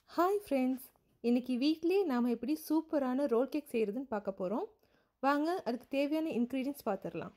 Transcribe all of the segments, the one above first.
hi friends இன்னைக்கு வீட்லேயே நாம் எப்படி சூப்பரான ரோல் கேக் செய்கிறதுன்னு பார்க்க போகிறோம் வாங்க அதுக்கு தேவையான இன்க்ரீடியன்ஸ் பார்த்துடலாம்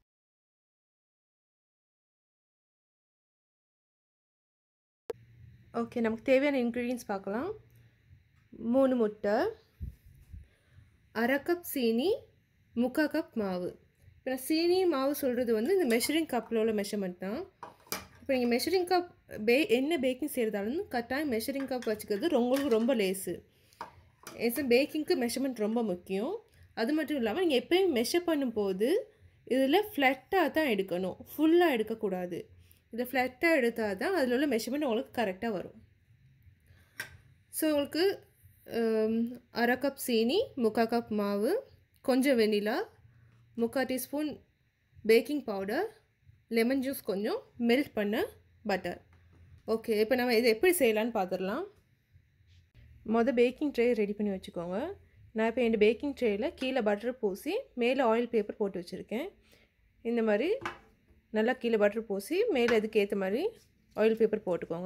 ஓகே நமக்கு தேவையான இன்க்ரீடியன்ஸ் பார்க்கலாம் மூணு முட்டை அரை கப் சீனி முக்கால் கப் மாவு இப்போ நான் சீனி மாவு சொல்கிறது வந்து இந்த மெஷரிங் கப்பில் உள்ள மெஷர்மெண்ட் தான் இப்போ நீங்கள் மெஷரிங் கப் பே என்ன பேக்கிங் செய்கிறதாலும் கட்டாயம் மெஷரிங் கப் வச்சுக்கிறது உங்களுக்கு ரொம்ப லேஸு எஸ் பேக்கிங்க்கு மெஷர்மெண்ட் ரொம்ப முக்கியம் அது மட்டும் இல்லாமல் நீங்கள் எப்போயும் மெஷர் பண்ணும்போது இதில் ஃப்ளட்டாக தான் எடுக்கணும் ஃபுல்லாக எடுக்கக்கூடாது இதில் ஃப்ளட்டாக எடுத்தால் தான் அதில் உள்ள மெஷர்மெண்ட் உங்களுக்கு கரெக்டாக வரும் ஸோ உங்களுக்கு அரை கப் சீனி முக்கால் கப் மாவு கொஞ்சம் வெனிலா முக்கால் teaspoon baking powder lemon juice கொஞ்சம் மெல்ட் பண்ண பட்டர் ஓகே இப்போ நம்ம இதை எப்படி செய்யலான்னு பார்த்துடலாம் மொதல் பேக்கிங் ட்ரே ரெடி பண்ணி வச்சுக்கோங்க நான் இப்போ என் பேக்கிங் ட்ரேயில் கீழே பட்டர் பூசி மேலே ஆயில் பேப்பர் போட்டு வச்சுருக்கேன் இந்த மாதிரி நல்லா கீழே பட்டர் பூசி மேலே இதுக்கு ஏற்ற மாதிரி ஆயில் பேப்பர் போட்டுக்கோங்க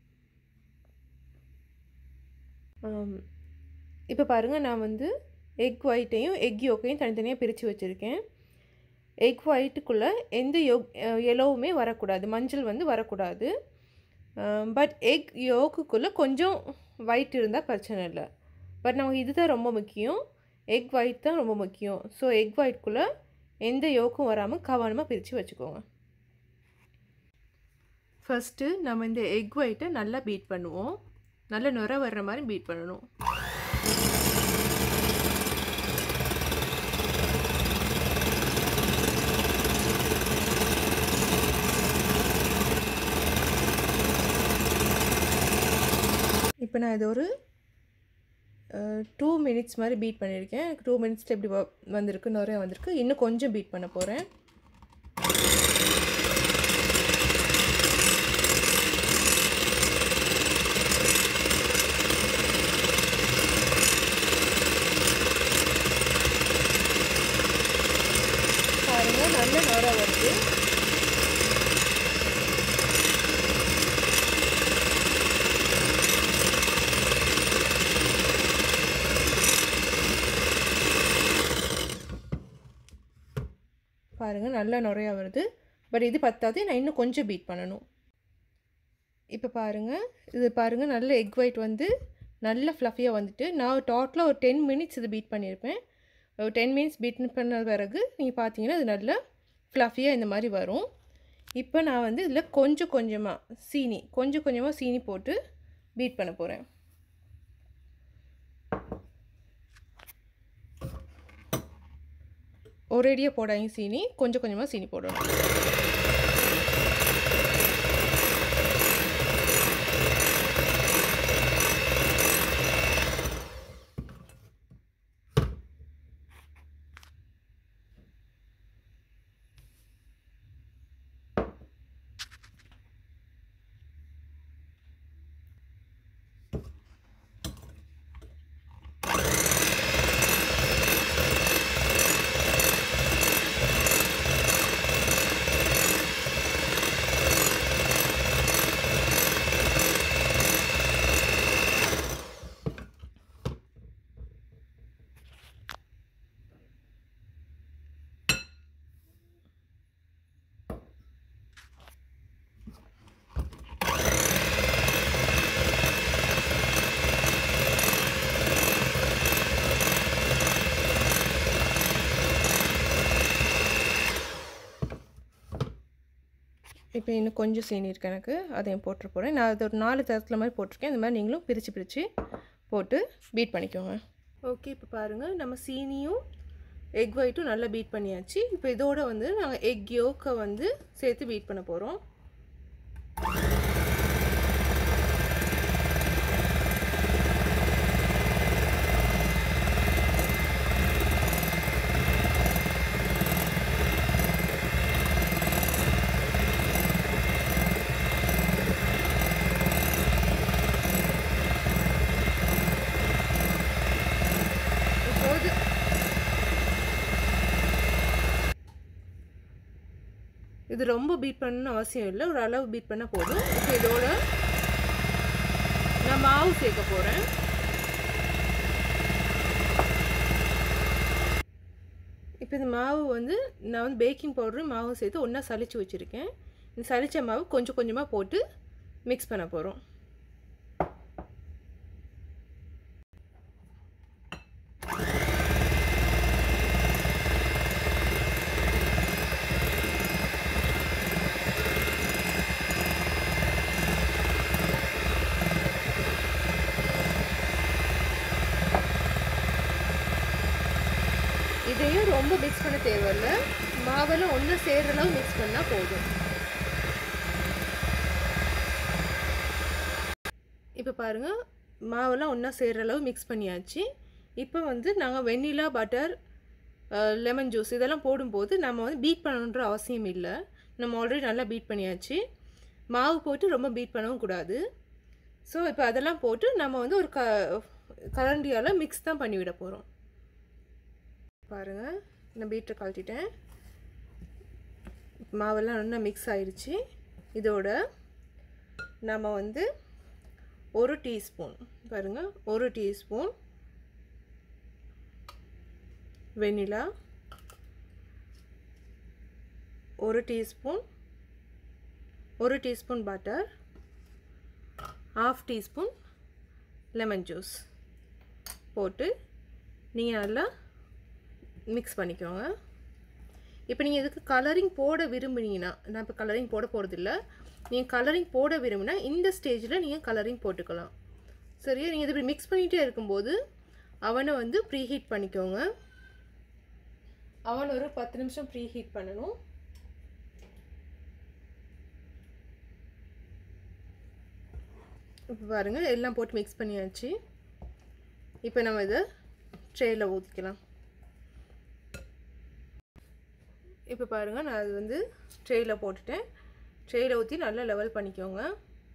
இப்போ பாருங்கள் நான் வந்து எக் ஒயிட்டையும் எக் யோக்கையும் தனித்தனியாக பிரித்து வச்சுருக்கேன் எக் ஒயிட்டுக்குள்ளே எந்த யோ எல்லோவுமே வரக்கூடாது மஞ்சள் வந்து வரக்கூடாது பட் எக் யோக்குக்குள்ளே கொஞ்சம் ஒயிட் இருந்தால் பிரச்சனை இல்லை பட் நமக்கு இதுதான் ரொம்ப முக்கியம் எக் ஒயிட் தான் ரொம்ப முக்கியம் ஸோ எக் ஒயிட்குள்ளே எந்த யோக்கும் வராமல் கவனமாக பிரித்து வச்சுக்கோங்க ஃபஸ்ட்டு நம்ம இந்த எக் ஒயிட்டை நல்லா பீட் பண்ணுவோம் நல்ல நுர வர்ற மாதிரி பீட் பண்ணணும் இப்போ நான் இது ஒரு டூ மினிட்ஸ் மாதிரி பீட் பண்ணியிருக்கேன் எனக்கு டூ மினிட்ஸில் எப்படி வந்திருக்கு நிறைய வந்திருக்கு இன்னும் கொஞ்சம் பீட் பண்ண போகிறேன் பாருங்கள் நல்ல நுர வருது பாருங்கள் நல்லா நுறையா வருது பட் இது பத்தாது நான் இன்னும் கொஞ்சம் பீட் பண்ணணும் இப்போ பாருங்கள் இது பாருங்கள் நல்ல எக் ஒயிட் வந்து நல்ல ஃப்ளஃபியாக வந்துட்டு நான் டோட்டலாக ஒரு டென் மினிட்ஸ் இது பீட் பண்ணியிருப்பேன் ஒரு டென் மினிட்ஸ் பீட் பண்ண பிறகு நீங்கள் பார்த்தீங்கன்னா இது நல்லா ஃப்ளஃபியாக இந்த மாதிரி வரும் இப்போ நான் வந்து இதில் கொஞ்சம் கொஞ்சமாக சீனி கொஞ்சம் கொஞ்சமாக சீனி போட்டு பீட் பண்ண போகிறேன் ஒரேடியாக போடாங்க சீனி கொஞ்சம் கொஞ்சமாக சீனி போடணும் இப்போ இன்னும் கொஞ்சம் சீனி இருக்கு எனக்கு அதையும் போட்டு போகிறேன் நான் அது ஒரு நாலு தரத்தில் மாதிரி போட்டிருக்கேன் இந்த மாதிரி நீங்களும் பிரித்து பிரித்து போட்டு பீட் பண்ணிக்கோங்க ஓகே இப்போ பாருங்கள் நம்ம சீனியும் எக் ஒயிட்டும் நல்லா பீட் பண்ணியாச்சு இப்போ இதோட வந்து நாங்கள் எக் யோக்கை வந்து சேர்த்து பீட் பண்ண போகிறோம் இது ரொம்ப பீட் பண்ணணும்னு அவசியம் இல்லை ஒரு அளவு பீட் பண்ணால் போதும் இப்போ இதோட நான் மாவு சேர்க்க போகிறேன் இப்போ இந்த மாவு வந்து நான் வந்து பேக்கிங் பவுடரும் மாவும் சேர்த்து ஒன்றா சளிச்சு வச்சுருக்கேன் இந்த சளிச்ச மாவு கொஞ்சம் கொஞ்சமாக போட்டு மிக்ஸ் பண்ண போகிறோம் இதையும் ரொம்ப மிக்ஸ் பண்ண தேவையில்ல மாவெல்லாம் ஒன்று சேர்ற அளவு மிக்ஸ் பண்ணால் போதும் இப்போ பாருங்கள் மாவெல்லாம் ஒன்றா சேர்ற அளவு மிக்ஸ் பண்ணியாச்சு இப்போ வந்து நாங்கள் வெண்ணிலா பட்டர் லெமன் ஜூஸ் இதெல்லாம் போடும்போது நம்ம வந்து பீட் பண்ணணுன்ற அவசியம் இல்லை நம்ம ஆல்ரெடி நல்லா பீட் பண்ணியாச்சு மாவு போட்டு ரொம்ப பீட் பண்ணவும் கூடாது ஸோ இப்போ அதெல்லாம் போட்டு நம்ம வந்து ஒரு க கரண்டியால் மிக்ஸ் தான் பண்ணி விட போகிறோம் பாருங்கள் நான் பீட்டரை கழட்டிட்டேன் மாவெல்லாம் நல்லா மிக்ஸ் ஆயிடுச்சு இதோட நம்ம வந்து ஒரு டீஸ்பூன் பாருங்கள் ஒரு டீஸ்பூன் வெனிலா ஒரு டீஸ்பூன் ஒரு teaspoon butter half teaspoon lemon juice போட்டு நீங்கள் நல்லா மிக்ஸ் பண்ணிக்கோங்க இப்போ நீங்கள் இதுக்கு கலரிங் போட விரும்புனீங்கன்னா நான் இப்போ கலரிங் போட போகிறதில்ல நீங்கள் கலரிங் போட விரும்பினா இந்த ஸ்டேஜில் நீங்கள் கலரிங் போட்டுக்கலாம் சரியா நீங்கள் இது இப்படி மிக்ஸ் பண்ணிகிட்டே இருக்கும்போது அவனை வந்து ப்ரீ ஹீட் பண்ணிக்கோங்க அவன் ஒரு பத்து நிமிஷம் ப்ரீ ஹீட் பண்ணணும் இப்போ பாருங்கள் எல்லாம் போட்டு மிக்ஸ் பண்ணியாச்சு இப்போ நம்ம இதை ட்ரேயில் ஊற்றிக்கலாம் இப்போ பாருங்கள் நான் அது வந்து ட்ரேயில் போட்டுட்டேன் ட்ரேயில் ஊற்றி நல்லா லெவல் பண்ணிக்கோங்க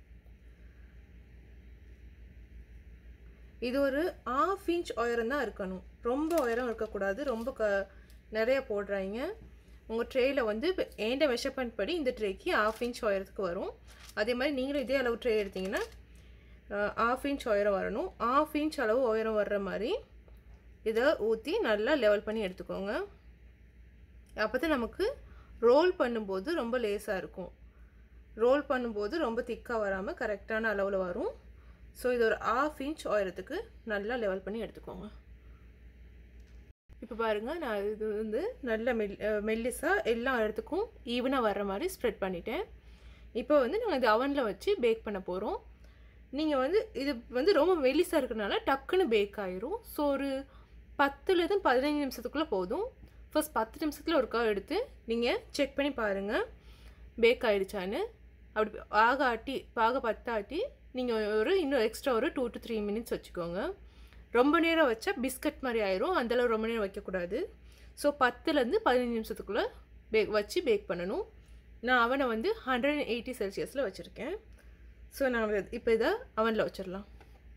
இது ஒரு ஆஃப் இன்ச் உயரம் தான் இருக்கணும் ரொம்ப உயரம் இருக்கக்கூடாது ரொம்ப க நிறைய போடுறாங்க உங்கள் ட்ரேயில் வந்து இப்போ ஏண்ட மெஷர்மெண்ட் படி இந்த ட்ரேக்கு ஆஃப் இன்ச் உயரத்துக்கு வரும் அதே மாதிரி நீங்களும் இதே அளவு ட்ரே எடுத்திங்கன்னா ஆஃப் இன்ச் உயரம் வரணும் ஆஃப் இன்ச் அளவு உயரம் வர்ற மாதிரி இதை ஊற்றி நல்லா லெவல் பண்ணி எடுத்துக்கோங்க அப்போ தான் நமக்கு ரோல் பண்ணும்போது ரொம்ப லேஸாக இருக்கும் ரோல் பண்ணும்போது ரொம்ப திக்காக வராமல் கரெக்டான அளவில் வரும் ஸோ இது ஒரு ஆஃப் இன்ச் உயரத்துக்கு நல்லா லெவல் பண்ணி எடுத்துக்கோங்க இப்போ பாருங்கள் நான் இது வந்து நல்ல மெல் மெல்லிஸாக எல்லா இடத்துக்கும் ஈவனாக வர்ற மாதிரி ஸ்ப்ரெட் பண்ணிட்டேன் இப்போ வந்து நாங்கள் இது அவனில் வச்சு பேக் பண்ண போகிறோம் நீங்கள் வந்து இது வந்து ரொம்ப மெல்லிஸாக இருக்கிறனால டக்குன்னு பேக் ஆயிரும் ஸோ ஒரு பத்துலேருந்து பதினஞ்சு நிமிஷத்துக்குள்ளே போதும் ஃபர்ஸ்ட் பத்து நிமிஷத்தில் ஒருக்கா எடுத்து நீங்கள் செக் பண்ணி பாருங்கள் பேக் ஆகிடுச்சான்னு அப்படி ஆக ஆட்டி பாக பத்தாட்டி நீங்கள் ஒரு இன்னும் எக்ஸ்ட்ரா ஒரு டூ டு த்ரீ மினிட்ஸ் வச்சுக்கோங்க ரொம்ப நேரம் வச்சா பிஸ்கட் மாதிரி ஆயிரும் அந்தளவு ரொம்ப நேரம் வைக்கக்கூடாது ஸோ பத்துலேருந்து பதினஞ்சு நிமிஷத்துக்குள்ளே பேக் வச்சு பேக் பண்ணணும் நான் அவனை வந்து ஹண்ட்ரட் அண்ட் எயிட்டி செல்சியஸில் வச்சுருக்கேன் ஸோ நான் இப்போ இதை அவனில் வச்சிடலாம்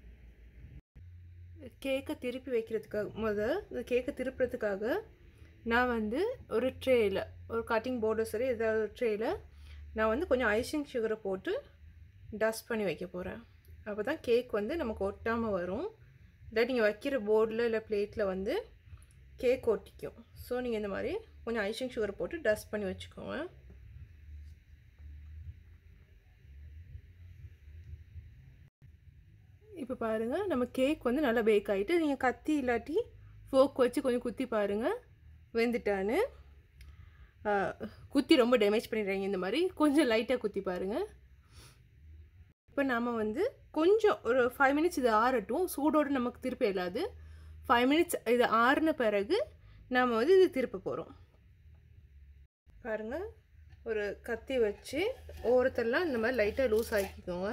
கேக்கை திருப்பி வைக்கிறதுக்காக முத இந்த கேக்கை திருப்புறதுக்காக நான் வந்து ஒரு ட்ரேயில் ஒரு கட்டிங் போர்டோ சரி ஏதாவது ஒரு ட்ரேயில் நான் வந்து கொஞ்சம் ஐசிங் சுகரை போட்டு டஸ்ட் பண்ணி வைக்க போகிறேன் அப்போ தான் கேக் வந்து நமக்கு ஒட்டாமல் வரும் இல்லை நீங்கள் வைக்கிற போர்டில் இல்லை பிளேட்டில் வந்து கேக் ஒட்டிக்கும் ஸோ நீங்கள் இந்த மாதிரி கொஞ்சம் ஐசிங் சுகரை போட்டு டஸ்ட் பண்ணி வச்சுக்கோங்க இப்போ பாருங்கள் நம்ம கேக் வந்து நல்லா பேக் ஆகிட்டு நீங்கள் கத்தி இல்லாட்டி ஃபோக் வச்சு கொஞ்சம் குத்தி பாருங்கள் வெந்துட்டான்னு குத்தி ரொம்ப டேமேஜ் பண்ணிடுறாங்க இந்த மாதிரி கொஞ்சம் லைட்டாக குத்தி பாருங்கள் இப்போ நாம் வந்து கொஞ்சம் ஒரு ஃபைவ் மினிட்ஸ் இது ஆறட்டும் சூடோடு நமக்கு திருப்ப இல்லாது ஃபைவ் மினிட்ஸ் இது ஆறின பிறகு நாம் வந்து இது திருப்ப போகிறோம் பாருங்கள் ஒரு கத்தி வச்சு ஓரத்தெல்லாம் இந்த மாதிரி லைட்டாக லூஸ் ஆக்கிக்கோங்க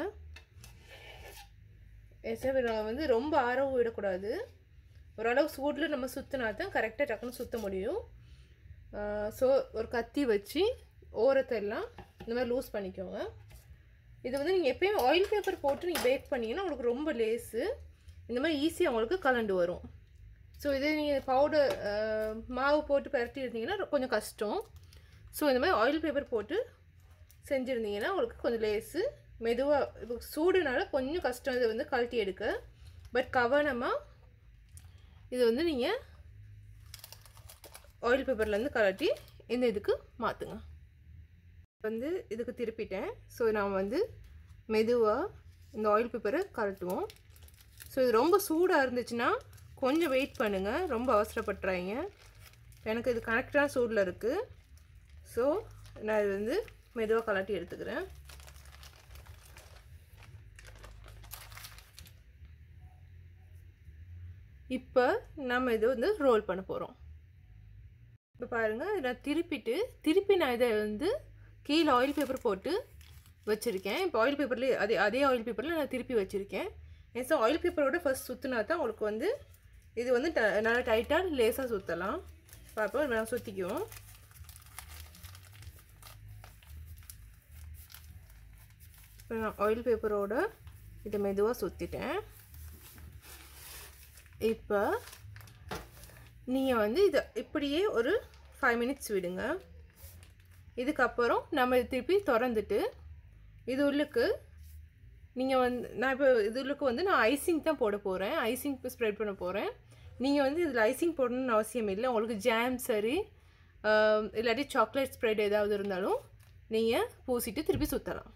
எஸ்எஃப் வந்து ரொம்ப ஆரவும் விடக்கூடாது ஓரளவு சூடில் நம்ம சுற்றினா தான் கரெக்டாக டக்குன்னு சுற்ற முடியும் ஸோ ஒரு கத்தி வச்சு ஓரத்தெல்லாம் இந்த மாதிரி லூஸ் பண்ணிக்கோங்க இது வந்து நீங்கள் எப்பயும் ஆயில் பேப்பர் போட்டு நீங்கள் பேக் பண்ணிங்கன்னா உங்களுக்கு ரொம்ப லேஸு இந்த மாதிரி ஈஸியாக உங்களுக்கு கலண்டு வரும் ஸோ இதே நீங்கள் பவுடர் மாவு போட்டு பரட்டி இருந்தீங்கன்னா கொஞ்சம் கஷ்டம் ஸோ இந்த மாதிரி ஆயில் பேப்பர் போட்டு செஞ்சுருந்தீங்கன்னா உங்களுக்கு கொஞ்சம் லேஸு மெதுவாக இப்போ சூடுனால கொஞ்சம் கஷ்டம் இது வந்து கழட்டி எடுக்க பட் கவனமாக இது வந்து நீங்கள் ஆயில் பேப்பர்லேருந்து கழட்டி இந்த இதுக்கு மாற்றுங்க வந்து இதுக்கு திருப்பிட்டேன் ஸோ நான் வந்து மெதுவாக இந்த ஆயில் பேப்பரை கழட்டுவோம் ஸோ இது ரொம்ப சூடாக இருந்துச்சுன்னா கொஞ்சம் வெயிட் பண்ணுங்கள் ரொம்ப அவசரப்படுறாங்க எனக்கு இது கரெக்டான சூடில் இருக்குது ஸோ நான் இது வந்து மெதுவாக கலட்டி எடுத்துக்கிறேன் இப்போ நம்ம இது வந்து ரோல் பண்ண போகிறோம் இப்போ பாருங்கள் நான் திருப்பிட்டு திருப்பி நான் இதை வந்து கீழே ஆயில் பேப்பர் போட்டு வச்சுருக்கேன் இப்போ ஆயில் பேப்பர்லேயே அதே அதே ஆயில் பேப்பரில் நான் திருப்பி வச்சுருக்கேன் ஸோ ஆயில் பேப்பரோட ஃபஸ்ட் சுற்றினா தான் உங்களுக்கு வந்து இது வந்து ட நல்லா டைட்டாக லேசாக சுற்றலாம் பார்ப்போம் நான் சுற்றிக்குவோம் இப்போ நான் ஆயில் பேப்பரோட இதை மெதுவாக சுற்றிட்டேன் இப்போ நீங்கள் வந்து இதை இப்படியே ஒரு ஃபைவ் மினிட்ஸ் விடுங்க இதுக்கப்புறம் நம்ம இது திருப்பி திறந்துட்டு இது உள்ளுக்கு நீங்கள் வந்து நான் இப்போ இது உள்ளுக்கு வந்து நான் ஐசிங் தான் போட போகிறேன் ஐசிங் ஸ்ப்ரெட் பண்ண போகிறேன் நீங்கள் வந்து இதில் ஐசிங் போடணும்னு அவசியம் இல்லை உங்களுக்கு ஜாம் சரி இல்லாட்டி சாக்லேட் ஸ்ப்ரெட் ஏதாவது இருந்தாலும் நீங்கள் பூசிட்டு திருப்பி சுற்றலாம்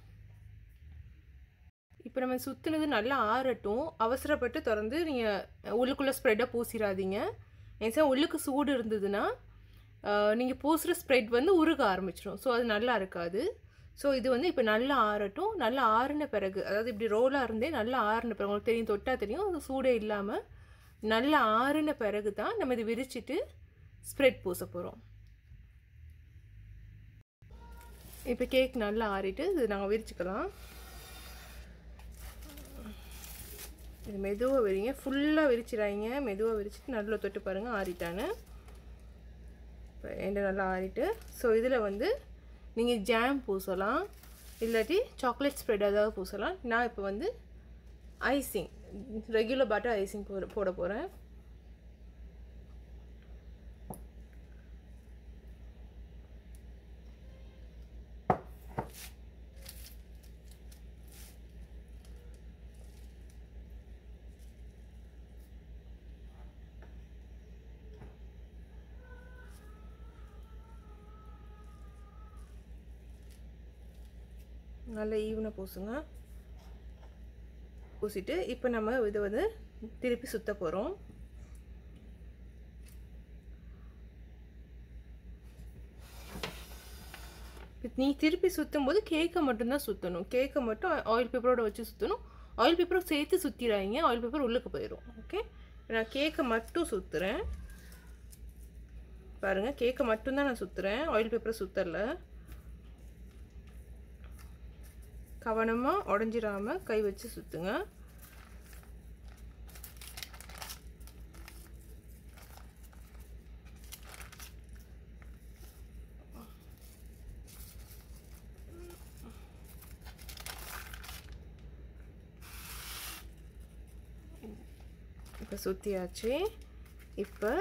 இப்போ நம்ம சுற்றுனது நல்லா ஆறட்டும் அவசரப்பட்டு திறந்து நீங்கள் உள்ளுக்குள்ளே ஸ்ப்ரெட்டை பூசிடாதீங்க ஏன்னா உள்ளுக்கு சூடு இருந்ததுன்னா நீங்கள் பூசுகிற ஸ்ப்ரெட் வந்து உருக ஆரம்பிச்சிடும் ஸோ அது நல்லா இருக்காது ஸோ இது வந்து இப்போ நல்லா ஆறட்டும் நல்லா ஆறின பிறகு அதாவது இப்படி ரோலாக இருந்தே நல்லா ஆறின பிறகு உங்களுக்கு தெரியும் தொட்டால் தெரியும் அது சூடே இல்லாமல் நல்லா ஆறின பிறகு தான் நம்ம இது விரிச்சிட்டு ஸ்ப்ரெட் பூச போகிறோம் இப்போ கேக் நல்லா ஆறிட்டு இது நாங்கள் விரிச்சுக்கலாம் இது மெதுவாக விரிங்க ஃபுல்லாக விரிச்சிடாதீங்க மெதுவாக விரிச்சிட்டு நல்லா தொட்டு பாருங்கள் ஆறிட்டான்னு இப்போ எண்ணெய் நல்லா ஆறிட்டு ஸோ இதில் வந்து நீங்கள் ஜாம் பூசலாம் இல்லாட்டி சாக்லேட் ஸ்ப்ரெட் ஏதாவது பூசலாம் நான் இப்போ வந்து ஐசிங் ரெகுலர் பட்டர் ஐசிங் போட போட போகிறேன் நல்லா ஈவனாக பூசுங்க பூசிட்டு இப்போ நம்ம இதை வந்து திருப்பி சுற்ற போகிறோம் நீ திருப்பி சுற்றும் போது கேக்கை மட்டும்தான் சுற்றணும் கேக்கை மட்டும் ஆயில் பேப்பரோட வச்சு சுற்றணும் ஆயில் பேப்பரை சேர்த்து சுற்றிடாதீங்க ஆயில் பேப்பர் உள்ளுக்கு போயிடும் ஓகே நான் கேக்கை மட்டும் சுற்றுறேன் பாருங்கள் கேக்கை மட்டும்தான் நான் சுற்றுறேன் ஆயில் பேப்பரை சுற்றலை கவனமாக உடஞ்சிராம கை வச்சு சுற்றுங்க இப்போ சுற்றியாச்சு இப்போ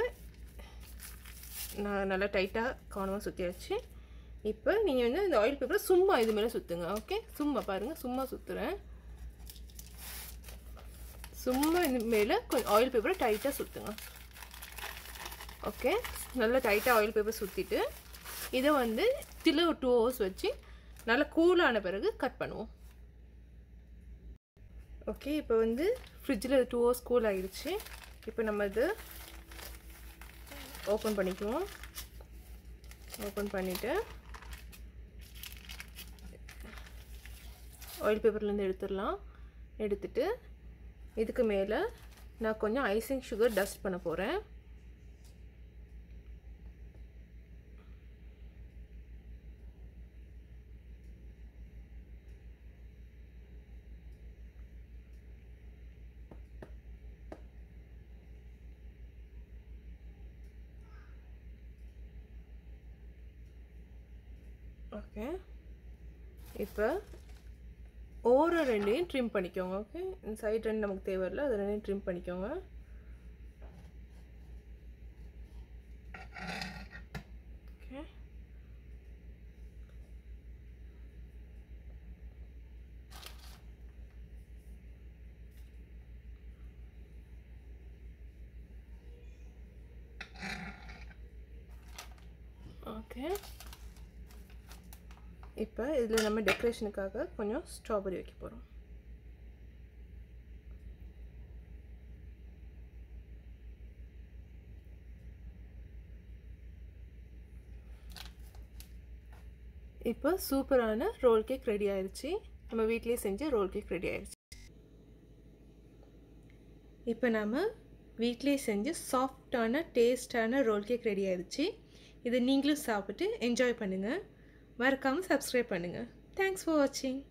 நான் நல்லா டைட்டாக கவனமாக சுற்றியாச்சு இப்போ நீங்கள் வந்து இந்த ஆயில் பேப்பரை சும்மா இது மேலே சுற்றுங்க ஓகே சும்மா பாருங்கள் சும்மா சுற்றுறேன் சும்மா இது மேலே கொஞ்சம் ஆயில் பேப்பரை டைட்டாக சுற்றுங்க ஓகே நல்லா டைட்டாக ஆயில் பேப்பர் சுற்றிட்டு இதை வந்து தில் ஒரு டூ ஹவர்ஸ் வச்சு நல்லா கூலான பிறகு கட் பண்ணுவோம் ஓகே இப்போ வந்து ஃப்ரிட்ஜில் டூ ஹவர்ஸ் கூல் ஆகிடுச்சு இப்போ நம்ம இது ஓப்பன் பண்ணிக்குவோம் ஓப்பன் பண்ணிவிட்டு ஆயில் பேப்பர்லேருந்து எடுத்துடலாம் எடுத்துட்டு இதுக்கு மேலே நான் கொஞ்சம் ஐசிங் சுகர் டஸ்ட் பண்ண போகிறேன் ஓகே இப்போ ஓரம் ரெண்டையும் ட்ரிம் பண்ணிக்கோங்க ஓகே இந்த சைடு ரெண்டு நமக்கு தேவையில்லை அது ரெண்டையும் ட்ரிம் பண்ணிக்கோங்க ஓகே ஓகே இப்போ இதில் நம்ம டெக்கரேஷனுக்காக கொஞ்சம் ஸ்ட்ராபெரி வைக்க போகிறோம் இப்போ சூப்பரான ரோல் கேக் ரெடி ஆயிடுச்சு நம்ம வீட்லேயே செஞ்ச ரோல் கேக் ரெடி ஆயிடுச்சு இப்போ நம்ம வீட்லேயே செஞ்ச சாஃப்டான டேஸ்டான ரோல் கேக் ரெடி ஆயிடுச்சு இதை நீங்களும் சாப்பிட்டு என்ஜாய் பண்ணுங்கள் மறக்காமல் சப்ஸ்கிரைப் பண்ணுங்கள் தேங்க்ஸ் ஃபார் வாட்சிங்